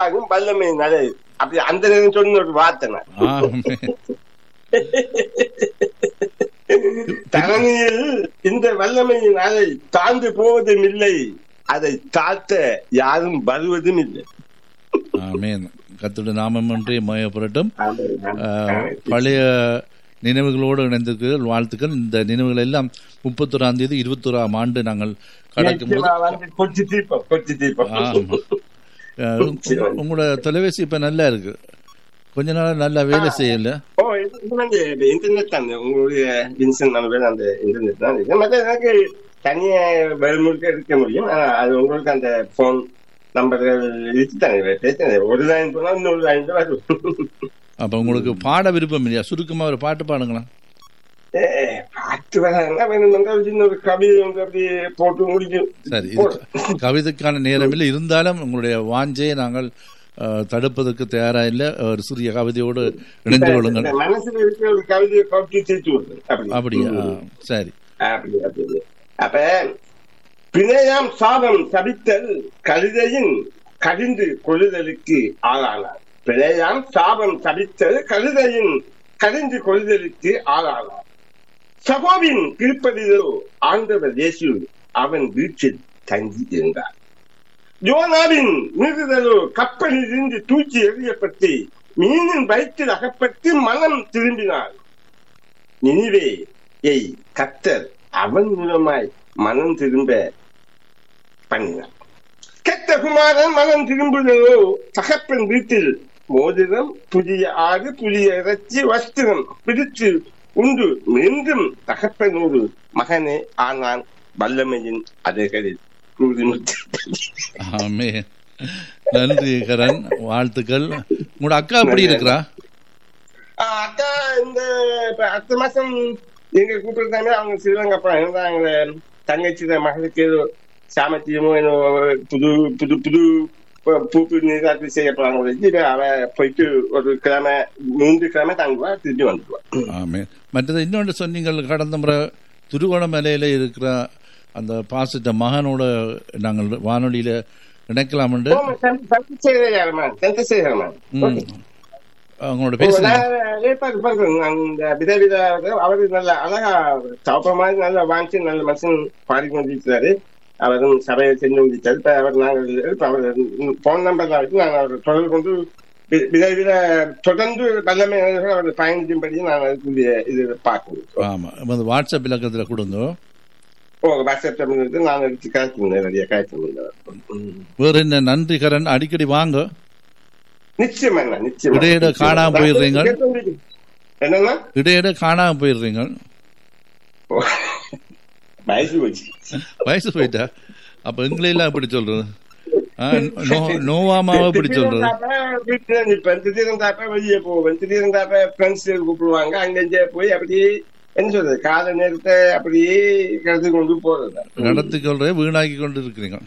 உண்டாகும் வல்லமை நலை அப்படி அந்த நேரம் சொன்ன ஒரு வார்த்தை நான். ஆமே தரணியில் இந்த வல்லமையின் அலை தாழ்ந்து போவதும் இல்லை அதை தாழ்த்த யாரும் வருவதும் இல்லை ஆமேன் கத்துடைய நாமம் ஒன்றே மயப்படட்டும் ஆஹ், பழைய நினைவுகளோடு இணைந்திருக்கிறீர்கள் வாழ்த்துக்கள் இந்த நினைவுகள் எல்லாம் முப்பத்தொராம் தேதி இருபத்தோராம் ஆண்டு நாங்கள் கடக்கும் போது நிச்சயமா வந்து கொச்சி தீபம் கொச்சி தீபம் ஆமா. ஆஹ், உங்க- உங்களோட தொலைபேசி இப்ப நல்லா இருக்கு கொஞ்ச நாள் நல்லா வேலை செய்யல ஓ இது இது வந்து இன்டர்நெட் தான் உங்களுடைய வின்சன் நம்பர் அந்த இன்டர்நெட் தான் இது மற்ற எனக்கு தனியா வெளிமுழுக்க எடுக்க முடியும் ஆனா அது உங்களுக்கு அந்த போன் நம்பர்கள் இருக்குதானே பேசுறது ஒரு லைன் போனா இன்னொரு லைன் தான் வரும் அப்ப உங்களுக்கு பாட விருப்பம் இல்லையா சுருக்கமா ஒரு பாட்டு பாடுங்களா ஏ, பாட்டு வராங்க வேணும்னா ஒரு சின்ன ஒரு கவிதை வந்து அப்படியே போட்டு முடிக்கும் சரி இது கவிதைக்கான நேரம் இல்லை இருந்தாலும் உங்களுடைய வாஞ்சையை நாங்கள் ஆஹ், தடுப்பதற்கு தயாரா இல்லை ஒரு சிறிய கவிதையோடு இணைந்து கொள்ளுங்கள் இந்த மனசுல இருக்கிற ஒரு கவிதையை கவிச்சு தீர்த்து விடுறது அப்படி அப்படியா ஆ, சரி அப்படி அப்படி அப்ப பிணையாம் சாபம் சபித்தல் கழுதையின் கடிந்து கொள்ளுதலுக்கு ஆளானார் பிணையாம் சாபம் சபித்தல் கழுதையின் கடிந்து கொள்ளுதலுக்கு ஆளானார் சகோவின் திருப்பதிலோ ஆண்டவர் இயேசு அவன் வீட்டில் தங்கி இருந்தார் யோனாவின் மீறுதலோ கப்பலில் இருந்து தூக்கி எறியப்பட்டு மீனின் வயிற்றில் அகப்பட்டு மனம் திரும்பினார் நினிவே ஏய் கத்தர் அவன் மூலமாய் மனம் திரும்ப பண்ணினார் கெட்ட குமாரன் மனம் திரும்புதலோ தகப்பன் வீட்டில் மோதிரம் புதிய ஆறு புதிய இறைச்சி வஸ்திரம் பிடித்து உண்டு மீண்டும் தகப்பனோடு மகனே ஆனான் வல்லமையின் அதைகளில் ஆமே நன்றி கரண் வாழ்த்துக்கள் உங்களோட அக்கா எப்படி இருக்கிறா ஆஹ் அக்கா இந்த இப்ப அடுத்த மாசம் எங்க கூப்பிட்டுருந்தாங்க அவங்க ஸ்ரீலங்கா போறாங்க அவங்க தங்கச்சி தான் மகளுக்கு ஏதோ சாமத்தியமோ ஏதோ புது புது புது ப- பூப்பு நீராட்டு செய்ய போறாங்க போல இருக்கு. இப்ப அவ போயிட்டு ஒரு கிழமை மூன்று கிழமை தங்குவா திரும்பி வந்துடுவா ஆமே மற்றது இன்னொன்று சொன்னீங்கள் கடந்த முறை திருகோணமலையில இருக்கிற அந்த பாசிட்ட மகனோட நாங்கள் வானொலியில இணைக்கலாம் என்று சந்திரசேகரமா சந்திரசேகரமா ம், அவங்களோட பேசுறேன் நான் ஏற்பாடு பண்றேன் அந்த விதவித அவரு நல்ல அழகா தவப்ப மாதிரி நல்ல வாங்கி நல்ல மனுஷன் பாடிக்கொண்டிருக்கிறாரு அவரும் சபையை செஞ்சு முடிச்சாரு இப்ப அவர் நாங்கள் இப்ப அவர் போன் நம்பர் தான் வச்சு நாங்கள் அவர் தொடர்பு கொண்டு வி- விதவித தொடர்ந்து வல்லமை அவர் பயணிக்கும்படி நான் அதுக்குரிய இது பார்க்கணும் ஆமா வந்து வாட்ஸ்அப் இலக்கத்துல கொடுங்க ஓ வாட்ஸ்அப் இருந்து நான் எடுத்து காய்ச்சல் நிறைய காய்ச்சல் வேற என்ன நன்றி கரண் அடிக்கடி வாங்க நிச்சயமா அண்ணா, நிச்சயமா இடையிட காணாம போயிடுறீங்க. என்னன்னா இடையிட காணாம போயிடுறீங்க ஓ, வயசு போச்சு வயசு போயிட்டா அப்ப எங்களை எல்லாம் எப்படி சொல்றது ஆ, நோ- நோவாமாவை எப்படி சொல்றது இப்ப திடீர்னு தாப்ப வெளியே போவேன் திடீர்னு தாப்ப ஃப்ரெண்ட்ஸ் கூப்பிடுவாங்க அங்க இங்க போய் அப்படியே என்ன சொல்றது கால நேரத்தை அப்படியே கடந்து கொண்டு போறது நடத்தி கொள்றே வீணாக்கி கொண்டு இருக்கிறீங்க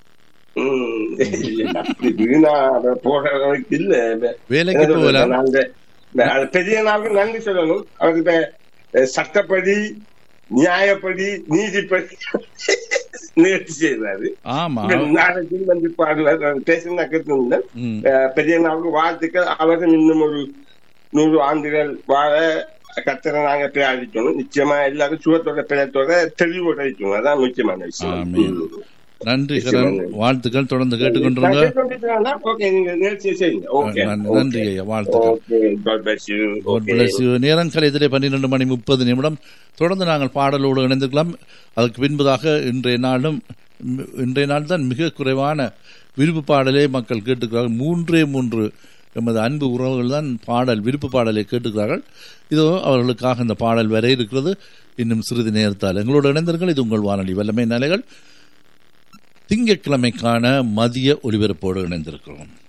உம் அப்படி வீணா போற அளவுக்கு இல்ல வேலைக்கு போகலாம் அந்த அந்த பெரிய நாளுக்கு நன்றி சொல்லணும் அவருக்கு இப்ப அஹ், சட்டப்படி நியாயப்படி நீதிப்படி நிகழ்ச்சி செய்யறாரு ஆமா நாளைக்கு வந்து பாடுவார் பேசுனா கேட்டு ம். பெரிய நாளுக்கு வாழ்த்துக்கள் அவரும் இன்னும் ஒரு நூறு ஆண்டுகள் வாழ கத்தரை நாங்க பிரார்த்திக்கணும் நிச்சயமா எல்லாரும் சுகத்தோட பிழைத்தோட தெளிவோட இருக்கணும் அதான் முக்கியமான விஷயம் ஆமென். நன்றி கரண் வாழ்த்துக்கள் தொடர்ந்து கேட்டுக்கொண்டிருங்க ஓகே நீங்க நிகழ்ச்சியை செய்யுங்க ஓகே நன்- நன்றி ஐயா வாழ்த்துக்கள் okay God bless you God okay bless you. நேரம் கலையத்திலே பன்னிரண்டு மணி முப்பது நிமிடம் தொடர்ந்து நாங்கள் பாடலோடு இணைந்திருக்கலாம் அதற்கு பின்பதாக இன்றைய நாளும் ம், இன்றைய நாள் தான் மிக குறைவான விருப்பு பாடலே மக்கள் கேட்டுக்கிறார்கள் மூன்றே மூன்று எமது அன்பு உறவுகள் தான் பாடல் விருப்பு பாடலை கேட்டுக்கிறார்கள் இதோ அவர்களுக்காக இந்த பாடல் வர இருக்கிறது இன்னும் சிறிது நேரத்தால் எங்களோடு இணைந்தீர்கள் இது உங்கள் வானொலி வல்லமை நிலைகள் திங்கட்கிழமைக்கான மதிய ஒலிபரப்போடு இணைந்திருக்கிறோம்